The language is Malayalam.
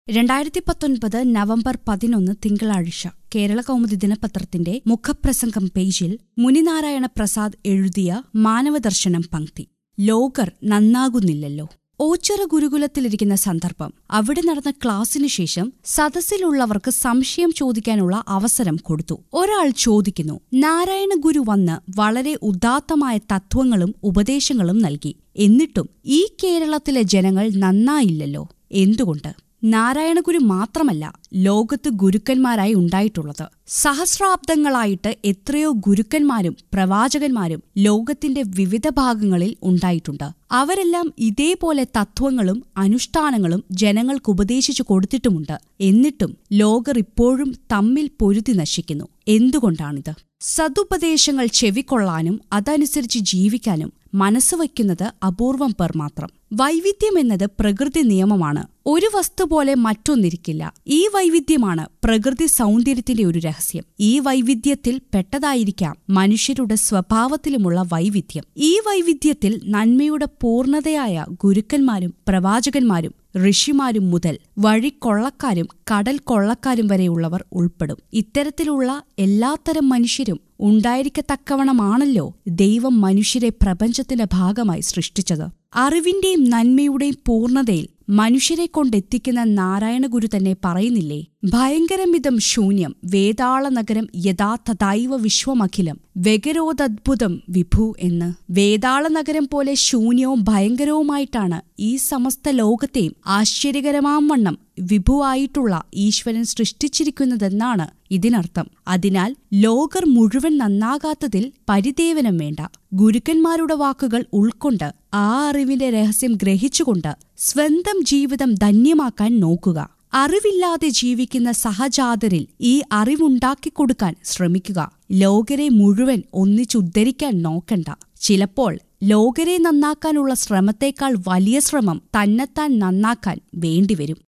രണ്ടായിരത്തി പത്തൊൻപത് നവംബർ പതിനൊന്ന് തിങ്കളാഴ്ച കേരള കൗമുദി ദിനപത്രത്തിന്റെ മുഖപ്രസംഗം പേജിൽ മുനിനാരായണ പ്രസാദ് എഴുതിയ മാനവദർശനം പങ്ക്തി ലോകർ നന്നാകുന്നില്ലല്ലോ ഓച്ചിറ ഗുരുകുലത്തിലിരിക്കുന്ന സന്ദർഭം അവിടെ നടന്ന ക്ലാസ്സിനു ശേഷം സദസ്സിലുള്ളവർക്ക് സംശയം ചോദിക്കാനുള്ള അവസരം കൊടുത്തു ഒരാൾ ചോദിക്കുന്നു നാരായണ ഗുരു വന്ന് വളരെ ഉദാത്തമായ തത്വങ്ങളും ഉപദേശങ്ങളും നൽകി എന്നിട്ടും ഈ കേരളത്തിലെ ജനങ്ങൾ നന്നായില്ലല്ലോ എന്തുകൊണ്ട് നാരായണഗുരു മാത്രമല്ല ലോകത്ത് ഗുരുക്കന്മാരായി ഉണ്ടായിട്ടുള്ളത് സഹസ്രാബ്ദങ്ങളായിട്ട് എത്രയോ ഗുരുക്കന്മാരും പ്രവാചകന്മാരും ലോകത്തിന്റെ വിവിധ ഭാഗങ്ങളിൽ ഉണ്ടായിട്ടുണ്ട് അവരെല്ലാം ഇതേപോലെ തത്വങ്ങളും അനുഷ്ഠാനങ്ങളും ജനങ്ങൾക്ക് ഉപദേശിച്ചു കൊടുത്തിട്ടുമുണ്ട് എന്നിട്ടും ലോകർ ഇപ്പോഴും തമ്മിൽ പൊരുതി നശിക്കുന്നു എന്തുകൊണ്ടാണിത് സതുപദേശങ്ങൾ ചെവിക്കൊള്ളാനും അതനുസരിച്ച് ജീവിക്കാനും മനസ്സ് വയ്ക്കുന്നത് അപൂർവം പേർ മാത്രം വൈവിധ്യം എന്നത് പ്രകൃതി നിയമമാണ് ഒരു വസ്തു പോലെ മറ്റൊന്നിരിക്കില്ല ഈ വൈവിധ്യമാണ് പ്രകൃതി സൗന്ദര്യത്തിന്റെ ഒരു രഹസ്യം ഈ വൈവിധ്യത്തിൽ പെട്ടതായിരിക്കാം മനുഷ്യരുടെ സ്വഭാവത്തിലുമുള്ള വൈവിധ്യം ഈ വൈവിധ്യത്തിൽ നന്മയുടെ പൂർണ്ണതയായ ഗുരുക്കന്മാരും പ്രവാചകന്മാരും ഋഷിമാരും മുതൽ വഴിക്കൊള്ളക്കാരും കടൽ കൊള്ളക്കാരും വരെയുള്ളവർ ഉൾപ്പെടും ഇത്തരത്തിലുള്ള എല്ലാത്തരം മനുഷ്യരും ഉണ്ടായിരിക്കത്തക്കവണമാണല്ലോ ദൈവം മനുഷ്യരെ പ്രപഞ്ചത്തിന്റെ ഭാഗമായി സൃഷ്ടിച്ചത് അറിവിന്റെയും നന്മയുടെയും പൂർണ്ണതയിൽ മനുഷ്യരെ കൊണ്ടെത്തിക്കുന്ന നാരായണഗുരു തന്നെ പറയുന്നില്ലേ ഭയങ്കരമിതം ശൂന്യം വേതാള നഗരം യഥാർത്ഥ ദൈവ വിശ്വമഖിലം വ്യഗരോദദ്ഭുതം വിഭു എന്ന് വേതാള നഗരം പോലെ ശൂന്യവും ഭയങ്കരവുമായിട്ടാണ് ഈ സമസ്ത ലോകത്തെയും ആശ്ചര്യകരമാം വണ്ണം വിഭുവായിട്ടുള്ള ഈശ്വരൻ സൃഷ്ടിച്ചിരിക്കുന്നതെന്നാണ് ഇതിനർത്ഥം അതിനാൽ ലോകർ മുഴുവൻ നന്നാകാത്തതിൽ പരിദേവനം വേണ്ട ഗുരുക്കന്മാരുടെ വാക്കുകൾ ഉൾക്കൊണ്ട് ആ അറിവിന്റെ രഹസ്യം ഗ്രഹിച്ചുകൊണ്ട് സ്വന്തം ജീവിതം ധന്യമാക്കാൻ നോക്കുക അറിവില്ലാതെ ജീവിക്കുന്ന സഹജാതരിൽ ഈ അറിവുണ്ടാക്കിക്കൊടുക്കാൻ ശ്രമിക്കുക ലോകരെ മുഴുവൻ ഒന്നിച്ചുദ്ധരിക്കാൻ നോക്കണ്ട ചിലപ്പോൾ ലോകരെ നന്നാക്കാനുള്ള ശ്രമത്തേക്കാൾ വലിയ ശ്രമം തന്നെത്താൻ നന്നാക്കാൻ വേണ്ടിവരും